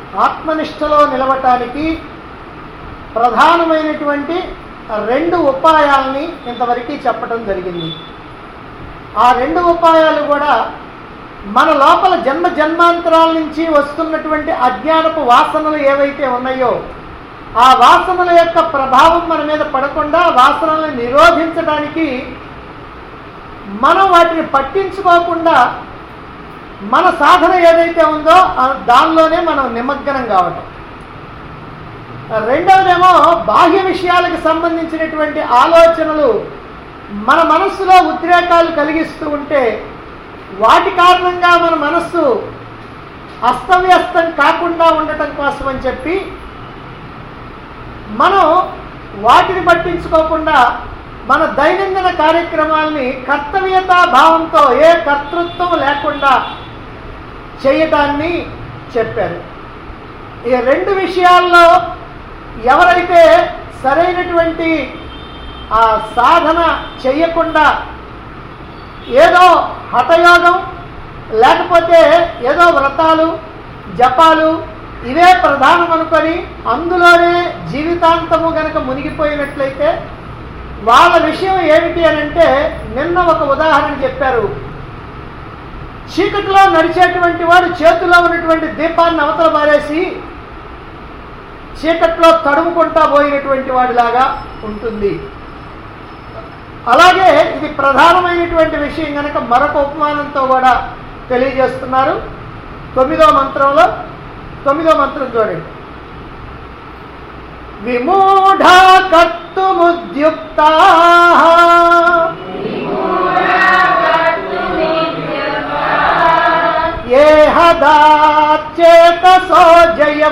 ఆత్మనిష్టలో నిలవటానికి ప్రధానమైనటువంటి రెండు ఉపాయాలని ఇంతవరకు చెప్పడం జరిగింది ఆ రెండు ఉపాయాలు కూడా మన లోపల జన్మ జన్మాంతరాల నుంచి వస్తున్నటువంటి అజ్ఞానపు వాసనలు ఏవైతే ఉన్నాయో ఆ వాసనల యొక్క ప్రభావం మన మీద పడకుండా వాసనల్ని నిరోధించడానికి మనం వాటిని పట్టించుకోకుండా మన సాధన ఏదైతే ఉందో ఆ- దానిలోనే మనం నిమగ్నం కావటం రెండవదేమో బాహ్య విషయాలకు సంబంధించినటువంటి ఆలోచనలు మన మనస్సులో ఉద్రేకాలు కలిగిస్తూ ఉంటే వాటి కారణంగా మన మనస్సు అస్తవ్యస్తం కాకుండా ఉండటం కోసం అని చెప్పి మనం వాటిని పట్టించుకోకుండా మన దైనందిన కార్యక్రమాల్ని కర్తవ్యతా భావంతో ఏ కర్తృత్వం లేకుండా చేయటాన్ని చెప్పారు ఈ రెండు విషయాల్లో ఎవరైతే సరైనటువంటి ఆ సాధన చేయకుండా ఏదో హఠయోగం లేకపోతే ఏదో వ్రతాలు జపాలు ఇవే ప్రధానం అనుకొని అందులోనే జీవితాంతము గనక మునిగిపోయినట్లయితే వాళ్ళ విషయం ఏమిటి అని అంటే నిన్న ఒక ఉదాహరణ చెప్పారు చీకటిలో నడిచేటువంటి వాడు చేతిలో ఉన్నటువంటి దీపాన్ని అవతల మారేసి చీకట్లో తడుముకుంటా పోయినటువంటి వాడిలాగా ఉంటుంది అలాగే ఇది ప్రధానమైనటువంటి విషయం కనుక మరొక ఉపమానంతో కూడా తెలియజేస్తున్నారు తొమ్మిదో మంత్రంలో తొమ్మిదో మంత్రం చూడండి విమూఢ కర్తుముద్యుక్తా ఏ హదాచేతసో జయం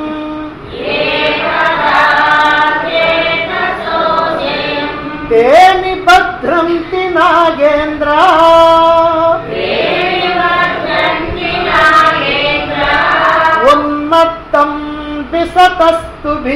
తే నిబధ్రంతి నాగేంద్ర ఉన్నతం విసతస్తుభి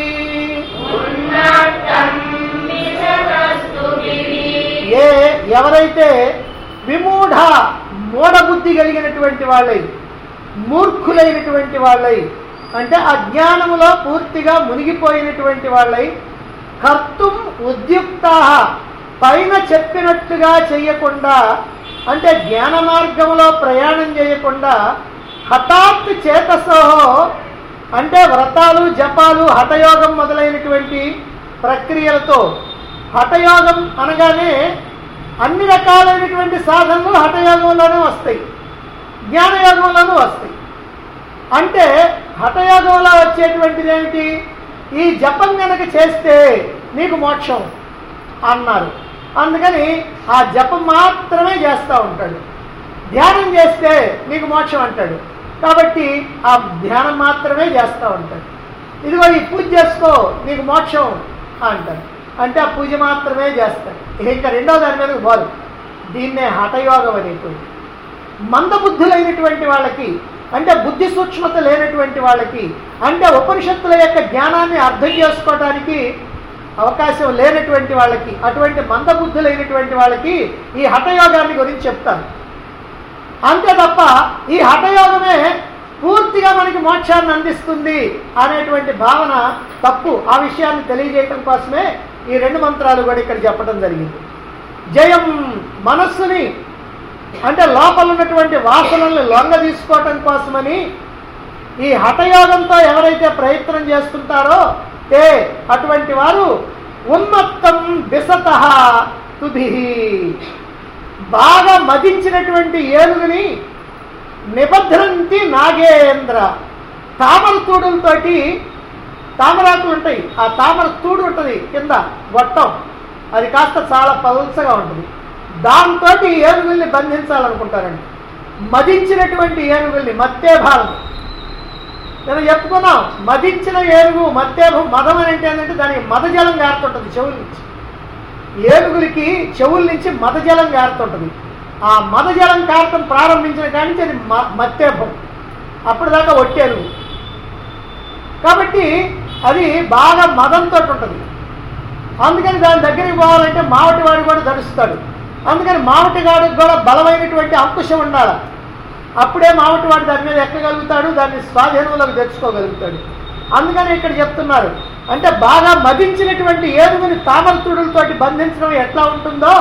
ఏ ఎవరైతే విమూఢ మూఢబుద్ధి కలిగినటువంటి వాళ్ళై మూర్ఖులైనటువంటి వాళ్ళై అంటే అజ్ఞానములో పూర్తిగా మునిగిపోయినటువంటి వాళ్ళై కర్తుం ఉద్యుక్త పైన చెప్పినట్టుగా చేయకుండా అంటే జ్ఞాన మార్గంలో ప్రయాణం చేయకుండా హఠాత్ చేతసోహో అంటే వ్రతాలు జపాలు హఠయోగం మొదలైనటువంటి ప్రక్రియలతో హఠయోగం అనగానే అన్ని రకాలైనటువంటి సాధనలు హఠయోగంలోనే వస్తాయి జ్ఞానయోగంలోనూ వస్తాయి అంటే హఠయోగంలో వచ్చేటువంటిది ఏమిటి ఈ జపం గనక చేస్తే నీకు మోక్షం అన్నారు అందుకని ఆ జపం మాత్రమే చేస్తూ ఉంటాడు ధ్యానం చేస్తే నీకు మోక్షం అంటాడు కాబట్టి ఆ ధ్యానం మాత్రమే చేస్తూ ఉంటాడు ఇదిగో ఈ పూజ చేసుకో నీకు మోక్షం అంటాడు అంటే ఆ పూజ మాత్రమే చేస్తాడు ఇంకా రెండో దాని మీదకి పోదు దీన్నే హఠయోగం అనేటువంటి మందబుద్ధులైనటువంటి వాళ్ళకి అంటే బుద్ధి సూక్ష్మత లేనటువంటి వాళ్ళకి అంటే ఉపనిషత్తుల యొక్క జ్ఞానాన్ని అర్థం చేసుకోవడానికి అవకాశం లేనటువంటి వాళ్ళకి అటువంటి మందబుద్ధులైనటువంటి వాళ్ళకి ఈ హఠయోగాన్ని గురించి చెప్తాను అంతే తప్ప ఈ హఠయోగమే పూర్తిగా మనకి మోక్షాన్ని అందిస్తుంది అనేటువంటి భావన తప్పు ఆ విషయాన్ని తెలియజేయటం కోసమే ఈ రెండు మంత్రాలు కూడా ఇక్కడ చెప్పడం జరిగింది జయం మనస్సుని అంటే లోపల ఉన్నటువంటి వాసనల్ని లొంగ తీసుకోవటం కోసమని ఈ హఠయోగంతో ఎవరైతే ప్రయత్నం చేస్తుంటారో ఏ అటువంటి వారు ఉన్మత్తం విసత తుది బాగా మదించినటువంటి ఏనుగుని నిబధ్రంతి నాగేంద్ర తామర తూడులతోటి తామరాకులు ఉంటాయి ఆ తామర తూడు ఉంటుంది కింద గొట్టం అది కాస్త చాలా పల్సగా ఉంటుంది దాంతో ఏనుగుల్ని బంధించాలనుకుంటారండి మదించినటువంటి ఏనుగుల్ని మత్తేభాలను నేను చెప్పుకున్నాం మదించిన ఏనుగు మత్తేభం మదం అని అంటే ఏంటంటే దానికి మదజలం గారుతుంటుంది చెవుల నుంచి ఏనుగులకి చెవుల నుంచి మదజలం గారుతుంటుంది ఆ మదజలం కారటం ప్రారంభించిన కాడి నుంచి అది మ మత్తేభం అప్పుడు దాకా ఒట్టేనుగు కాబట్టి అది బాగా మదంతో ఉంటుంది అందుకని దాని దగ్గరికి పోవాలంటే మావటి వాడు కూడా ధరిస్తాడు అందుకని మావటి గాడికి కూడా బలమైనటువంటి అంకుశం ఉండాలి అప్పుడే మావటి వాడు దాని మీద ఎక్కగలుగుతాడు దాన్ని స్వాధీనంలోకి తెచ్చుకోగలుగుతాడు అందుకని ఇక్కడ చెప్తున్నారు అంటే బాగా మదించినటువంటి ఏనుగుని తామరతుడులతోటి బంధించడం ఎట్లా ఉంటుందో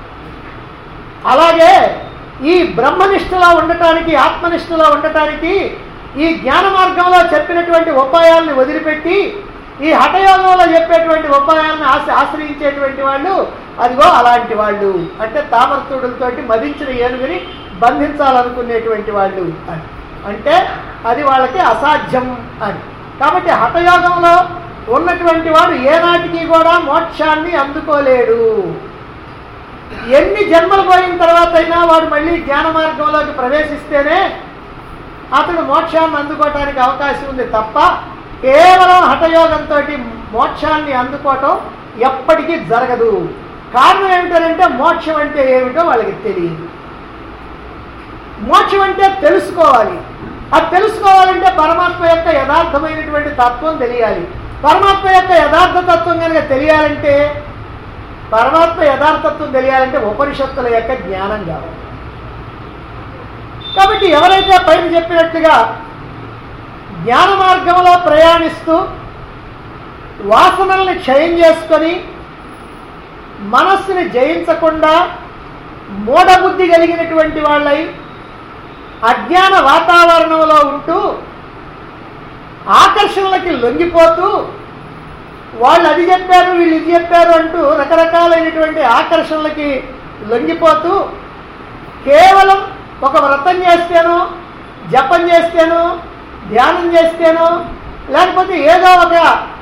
అలాగే ఈ బ్రహ్మనిష్టలో ఉండటానికి ఆత్మనిష్టలో ఉండటానికి ఈ జ్ఞాన మార్గంలో చెప్పినటువంటి ఉపాయాలను వదిలిపెట్టి ఈ హఠయోగంలో చెప్పేటువంటి ఉపాయాలను ఆశ ఆశ్రయించేటువంటి వాళ్ళు అదిగో అలాంటి వాళ్ళు అంటే తామరతుడులతోటి మదించిన ఏనుగుని బంధించాలనుకునేటువంటి వాళ్ళు అని అంటే అది వాళ్ళకి అసాధ్యం అని కాబట్టి హఠయోగంలో ఉన్నటువంటి వాడు ఏనాటికి కూడా మోక్షాన్ని అందుకోలేడు ఎన్ని జన్మలు పోయిన తర్వాత అయినా వాడు మళ్ళీ జ్ఞాన మార్గంలోకి ప్రవేశిస్తేనే అతడు మోక్షాన్ని అందుకోవటానికి అవకాశం ఉంది తప్ప కేవలం హఠయోగంతో మోక్షాన్ని అందుకోవటం ఎప్పటికీ జరగదు కారణం ఏమిటంటే మోక్షం అంటే ఏమిటో వాళ్ళకి తెలియదు మోక్షం అంటే తెలుసుకోవాలి అది తెలుసుకోవాలంటే పరమాత్మ యొక్క యథార్థమైనటువంటి తత్వం తెలియాలి పరమాత్మ యొక్క యథార్థ తత్వం కనుక తెలియాలంటే పరమాత్మ యథార్థత్వం తెలియాలంటే ఉపనిషత్తుల యొక్క జ్ఞానం కావాలి కాబట్టి ఎవరైతే పైన చెప్పినట్టుగా జ్ఞాన మార్గంలో ప్రయాణిస్తూ వాసనల్ని క్షయం చేసుకొని మనస్సుని జయించకుండా మూఢబుద్ధి కలిగినటువంటి వాళ్ళై అజ్ఞాన వాతావరణంలో ఉంటూ ఆకర్షణలకి లొంగిపోతూ వాళ్ళు అది చెప్పారు వీళ్ళు ఇది చెప్పారు అంటూ రకరకాలైనటువంటి ఆకర్షణలకి లొంగిపోతూ కేవలం ఒక వ్రతం చేస్తేనో జపం చేస్తేనో ధ్యానం చేస్తేనో లేకపోతే ఏదో ఒక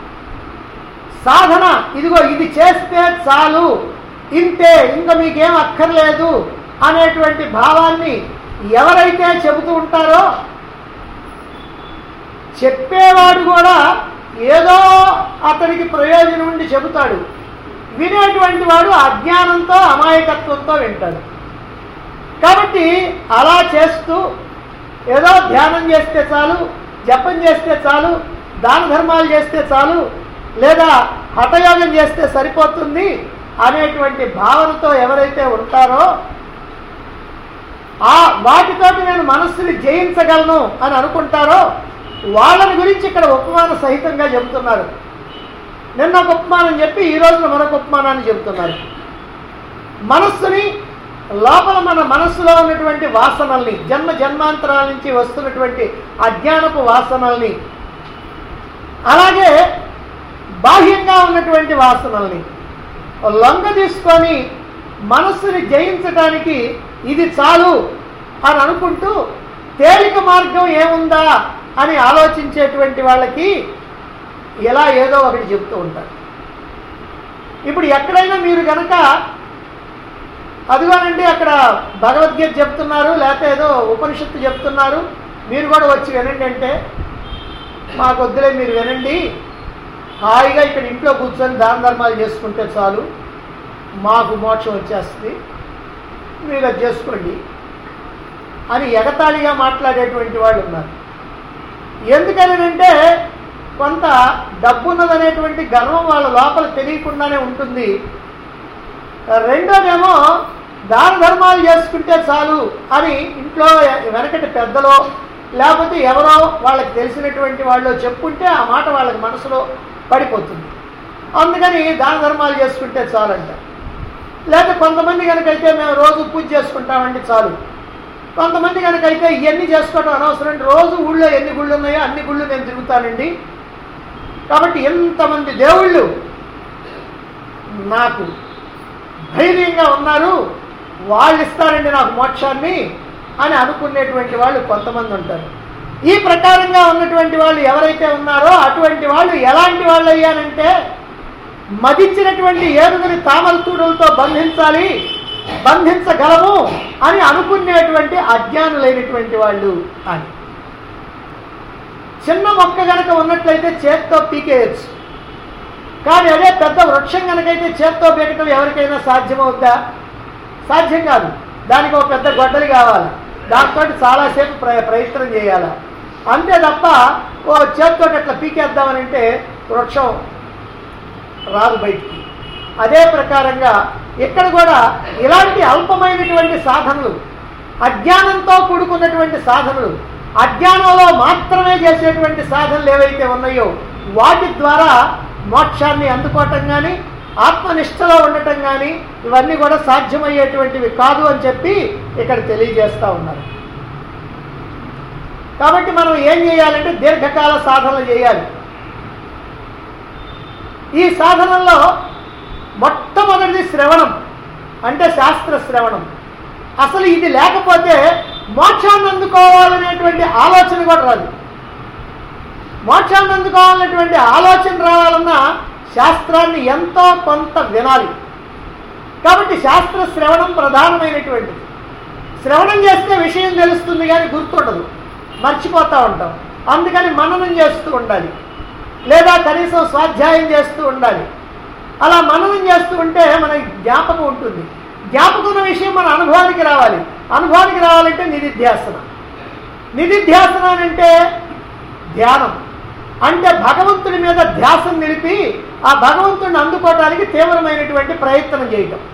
సాధన ఇదిగో ఇది చేస్తే చాలు ఇంతే ఇంకా మీకేం అక్కర్లేదు అనేటువంటి భావాన్ని ఎవరైతే చెబుతూ ఉంటారో చెప్పేవాడు కూడా ఏదో అతనికి ప్రయోజనం ఉండి చెబుతాడు వినేటువంటి వాడు అజ్ఞానంతో అమాయకత్వంతో వింటాడు కాబట్టి అలా చేస్తూ ఏదో ధ్యానం చేస్తే చాలు జపం చేస్తే చాలు దాన ధర్మాలు చేస్తే చాలు లేదా హఠయోగం చేస్తే సరిపోతుంది అనేటువంటి భావనతో ఎవరైతే ఉంటారో ఆ వాటితోటి నేను మనస్సుని జయించగలను అని అనుకుంటారో వాళ్ళని గురించి ఇక్కడ ఉపమాన సహితంగా చెబుతున్నారు నిన్న ఒక ఉపమానం చెప్పి ఈ రోజున మరొక ఉపమానాన్ని చెబుతున్నారు మనస్సుని లోపల మన మనస్సులో ఉన్నటువంటి వాసనల్ని జన్మ జన్మాంతరాల నుంచి వస్తున్నటువంటి అజ్ఞానపు వాసనల్ని అలాగే బాహ్యంగా ఉన్నటువంటి వాసనల్ని లొంగ తీసుకొని మనస్సుని జయించడానికి ఇది చాలు అని అనుకుంటూ తేలిక మార్గం ఏముందా అని ఆలోచించేటువంటి వాళ్ళకి ఇలా ఏదో ఒకటి చెప్తూ ఉంటారు ఇప్పుడు ఎక్కడైనా మీరు కనుక అదిగోనండి అక్కడ భగవద్గీత చెప్తున్నారు లేకపోతే ఏదో ఉపనిషత్తు చెప్తున్నారు మీరు కూడా వచ్చి వినండి అంటే మాకు వద్దులే మీరు వినండి హాయిగా ఇక్కడ ఇంట్లో కూర్చొని దాన ధర్మాలు చేసుకుంటే చాలు మాకు మోక్షం వచ్చేస్తుంది మీరు అది చేసుకోండి అని ఎగతాళిగా మాట్లాడేటువంటి వాళ్ళు ఉన్నారు ఎందుకని అంటే కొంత డబ్బున్నదనేటువంటి గర్వం వాళ్ళ లోపల తెలియకుండానే ఉంటుంది రెండోదేమో దాన ధర్మాలు చేసుకుంటే చాలు అని ఇంట్లో వెనకటి పెద్దలో లేకపోతే ఎవరో వాళ్ళకి తెలిసినటువంటి వాళ్ళు చెప్పుంటే ఆ మాట వాళ్ళకి మనసులో పడిపోతుంది అందుకని దాన ధర్మాలు చేసుకుంటే చాలంట లేకపోతే కొంతమంది కనుకైతే మేము రోజు పూజ చేసుకుంటామండి చాలు కొంతమంది కనుకైతే ఇవన్నీ చేసుకోవడం అనవసరం రోజు ఊళ్ళో ఎన్ని గుళ్ళు ఉన్నాయో అన్ని గుళ్ళు నేను తిరుగుతానండి కాబట్టి ఎంతమంది దేవుళ్ళు నాకు ధైర్యంగా ఉన్నారు వాళ్ళు ఇస్తారండి నాకు మోక్షాన్ని అని అనుకునేటువంటి వాళ్ళు కొంతమంది ఉంటారు ఈ ప్రకారంగా ఉన్నటువంటి వాళ్ళు ఎవరైతే ఉన్నారో అటువంటి వాళ్ళు ఎలాంటి వాళ్ళు అయ్యానంటే మదించినటువంటి ఏనుగుని తామరతూడులతో బంధించాలి బంధించగలము అని అనుకునేటువంటి అజ్ఞానులైనటువంటి వాళ్ళు అని చిన్న మొక్క గనక ఉన్నట్లయితే చేత్తో పీకేయచ్చు కానీ అదే పెద్ద వృక్షం కనుకైతే చేత్తో పీకటం ఎవరికైనా సాధ్యమవుద్దా సాధ్యం కాదు దానికి ఒక పెద్ద గొడ్డలి కావాలి దాంతో చాలాసేపు ప్ర ప్రయత్నం చేయాలి అంతే తప్ప ఓ చేత్తో అట్లా పీకేద్దామని అంటే వృక్షం రాదు బయటికి అదే ప్రకారంగా ఇక్కడ కూడా ఇలాంటి అల్పమైనటువంటి సాధనలు అజ్ఞానంతో కూడుకున్నటువంటి సాధనలు అజ్ఞానంలో మాత్రమే చేసేటువంటి సాధనలు ఏవైతే ఉన్నాయో వాటి ద్వారా మోక్షాన్ని అందుకోవటం కానీ ఆత్మనిష్టలో ఉండటం కానీ ఇవన్నీ కూడా సాధ్యమయ్యేటువంటివి కాదు అని చెప్పి ఇక్కడ తెలియజేస్తూ ఉన్నారు కాబట్టి మనం ఏం చేయాలంటే దీర్ఘకాల సాధనలు చేయాలి ఈ సాధనల్లో మొట్టమొదటిది శ్రవణం అంటే శాస్త్ర శ్రవణం అసలు ఇది లేకపోతే మోక్షాన్ని అందుకోవాలనేటువంటి ఆలోచన కూడా రాదు మోక్షాన్ని అందుకోవాలనేటువంటి ఆలోచన రావాలన్నా శాస్త్రాన్ని ఎంతో కొంత వినాలి కాబట్టి శాస్త్ర శ్రవణం ప్రధానమైనటువంటిది శ్రవణం చేస్తే విషయం తెలుస్తుంది కానీ గుర్తుండదు మర్చిపోతూ ఉంటాం అందుకని మననం చేస్తూ ఉండాలి లేదా కనీసం స్వాధ్యాయం చేస్తూ ఉండాలి అలా మననం చేస్తూ ఉంటే మనకి జ్ఞాపకం ఉంటుంది జ్ఞాపకం ఉన్న విషయం మన అనుభవానికి రావాలి అనుభవానికి రావాలంటే నిధిధ్యాసన నిధిధ్యాసన అని అంటే ధ్యానం అంటే భగవంతుడి మీద ధ్యాసం నిలిపి ఆ భగవంతుడిని అందుకోవడానికి తీవ్రమైనటువంటి ప్రయత్నం చేయటం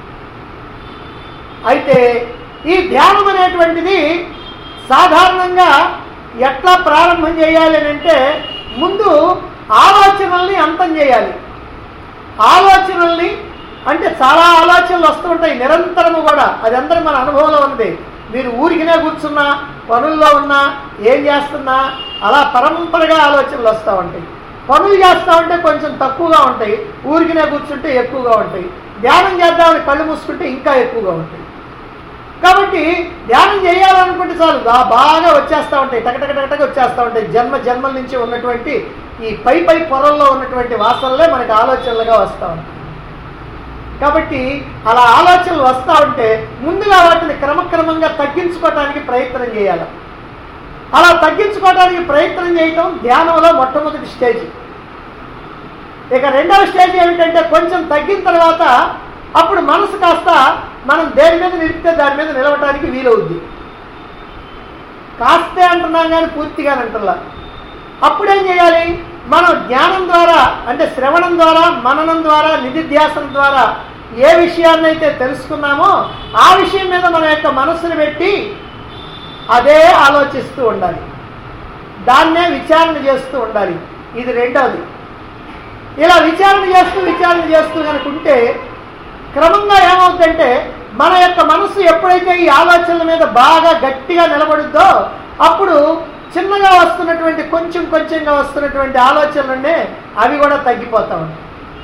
అయితే ఈ ధ్యానం అనేటువంటిది సాధారణంగా ఎట్లా ప్రారంభం చేయాలి అని అంటే ముందు ఆలోచనల్ని అంతం చేయాలి ఆలోచనల్ని అంటే చాలా ఆలోచనలు వస్తూ ఉంటాయి నిరంతరము కూడా అది అందరూ మన అనుభవంలో ఉంది మీరు ఊరికినే కూర్చున్నా పనుల్లో ఉన్నా ఏం చేస్తున్నా అలా పరంపరగా ఆలోచనలు వస్తూ ఉంటాయి పనులు చేస్తూ ఉంటే కొంచెం తక్కువగా ఉంటాయి ఊరికినే కూర్చుంటే ఎక్కువగా ఉంటాయి ధ్యానం చేద్దామని కళ్ళు మూసుకుంటే ఇంకా ఎక్కువగా ఉంటాయి కాబట్టి ధ్యానం చేయాలనుకుంటే చాలు బా- బాగా వచ్చేస్తూ ఉంటాయి టకటక టకటక వచ్చేస్తూ ఉంటాయి జన్మ జన్మల నుంచి ఉన్నటువంటి ఈ పై పై పొరల్లో ఉన్నటువంటి వాసనలే మనకి ఆలోచనలుగా వస్తూ ఉంటాయి కాబట్టి అలా ఆలోచనలు వస్తూ ఉంటే ముందుగా వాటిని క్రమక్రమంగా తగ్గించుకోవడానికి ప్రయత్నం చేయాలి అలా తగ్గించుకోవడానికి ప్రయత్నం చేయటం ధ్యానంలో మొట్టమొదటి స్టేజ్ ఇక రెండవ స్టేజ్ ఏమిటంటే కొంచెం తగ్గిన తర్వాత అప్పుడు మనసు కాస్త మనం దేని మీద నిలిపితే దాని మీద నిలవటానికి వీలవుద్ది కాస్తే అంటున్నాం కానీ పూర్తిగా అంటున్నా అప్పుడేం చేయాలి మనం జ్ఞానం ద్వారా అంటే శ్రవణం ద్వారా మననం ద్వారా నిధిధ్యాసనం ద్వారా ఏ విషయాన్నైతే తెలుసుకున్నామో ఆ విషయం మీద మన యొక్క మనస్సును పెట్టి అదే ఆలోచిస్తూ ఉండాలి దాన్నే విచారణ చేస్తూ ఉండాలి ఇది రెండవది ఇలా విచారణ చేస్తూ విచారణ చేస్తూ కనుకుంటే క్రమంగా ఏమవుతుందంటే మన యొక్క మనసు ఎప్పుడైతే ఈ ఆలోచనల మీద బాగా గట్టిగా నిలబడుద్దో అప్పుడు చిన్నగా వస్తున్నటువంటి కొంచెం కొంచెంగా వస్తున్నటువంటి ఆలోచనలుండే అవి కూడా తగ్గిపోతా ఉంటాయి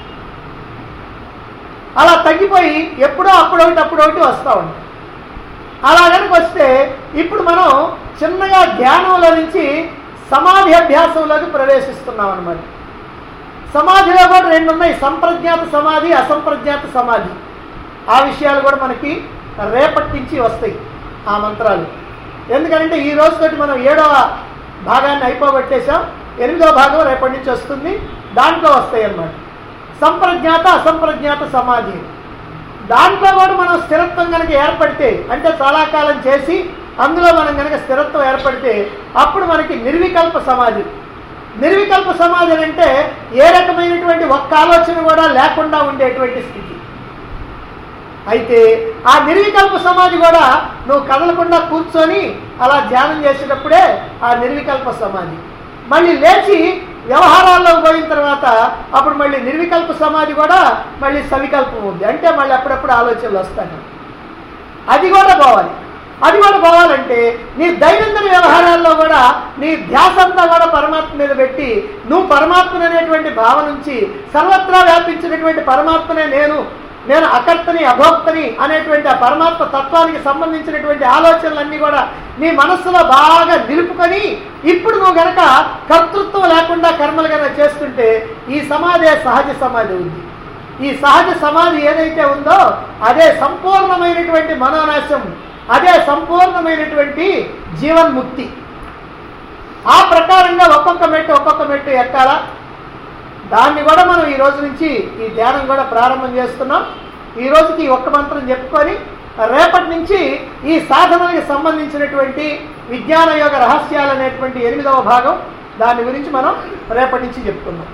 అలా తగ్గిపోయి ఎప్పుడో అప్పుడొకటి అప్పుడొకటి వస్తూ ఉంటాయి అలా కనుక వస్తే ఇప్పుడు మనం చిన్నగా ధ్యానంలో నుంచి సమాధి అభ్యాసంలోకి ప్రవేశిస్తున్నాం అనమాట సమాధిలో కూడా రెండు ఉన్నాయి సంప్రజ్ఞాత సమాధి అసంప్రజ్ఞాత సమాధి ఆ విషయాలు కూడా మనకి రేపటి నుంచి వస్తాయి ఆ మంత్రాలు ఎందుకంటే ఈ రోజుతోటి మనం ఏడవ భాగాన్ని అయిపోగొట్టేశాం ఎనిమిదవ భాగం రేపటి నుంచి వస్తుంది దాంట్లో వస్తాయి అన్నమాట సంప్రజ్ఞాత అసంప్రజ్ఞాత సమాధి దాంట్లో కూడా మనం స్థిరత్వం కనుక ఏర్పడితే అంటే చాలా కాలం చేసి అందులో మనం కనుక స్థిరత్వం ఏర్పడితే అప్పుడు మనకి నిర్వికల్ప సమాధి నిర్వికల్ప సమాధి అంటే ఏ రకమైనటువంటి ఒక్క ఆలోచన కూడా లేకుండా ఉండేటువంటి స్థితి అయితే ఆ నిర్వికల్ప సమాధి కూడా నువ్వు కదలకుండా కూర్చొని అలా ధ్యానం చేసేటప్పుడే ఆ నిర్వికల్ప సమాధి మళ్ళీ లేచి వ్యవహారాల్లో పోయిన తర్వాత అప్పుడు మళ్ళీ నిర్వికల్ప సమాధి కూడా మళ్ళీ సవికల్పం ఉంది అంటే మళ్ళీ అప్పుడప్పుడు ఆలోచనలు వస్తాయి అది కూడా పోవాలి అది కూడా పోవాలంటే నీ దైనందిన వ్యవహారాల్లో కూడా నీ ధ్యాస అంతా కూడా పరమాత్మ మీద పెట్టి నువ్వు పరమాత్మని అనేటువంటి భావ నుంచి సర్వత్రా వ్యాపించినటువంటి పరమాత్మనే నేను నేను అకర్తని అభోక్తని అనేటువంటి ఆ పరమాత్మ తత్వానికి సంబంధించినటువంటి ఆలోచనలన్నీ కూడా నీ మనస్సులో బాగా నిలుపుకొని ఇప్పుడు నువ్వు గనక కర్తృత్వం లేకుండా కర్మలు కనుక చేస్తుంటే ఈ సమాధి సహజ సమాధి ఉంది ఈ సహజ సమాధి ఏదైతే ఉందో అదే సంపూర్ణమైనటువంటి మనోనాశం అదే సంపూర్ణమైనటువంటి జీవన్ముక్తి ఆ ప్రకారంగా ఒక్కొక్క మెట్టు ఒక్కొక్క మెట్టు ఎక్కాలా దాన్ని కూడా మనం ఈ రోజు నుంచి ఈ ధ్యానం కూడా ప్రారంభం చేస్తున్నాం ఈ రోజుకి ఈ ఒక్క మంత్రం చెప్పుకొని రేపటి నుంచి ఈ సాధనకి సంబంధించినటువంటి విజ్ఞాన యోగ రహస్యాలు అనేటువంటి ఎనిమిదవ భాగం దాని గురించి మనం రేపటి నుంచి చెప్పుకుందాం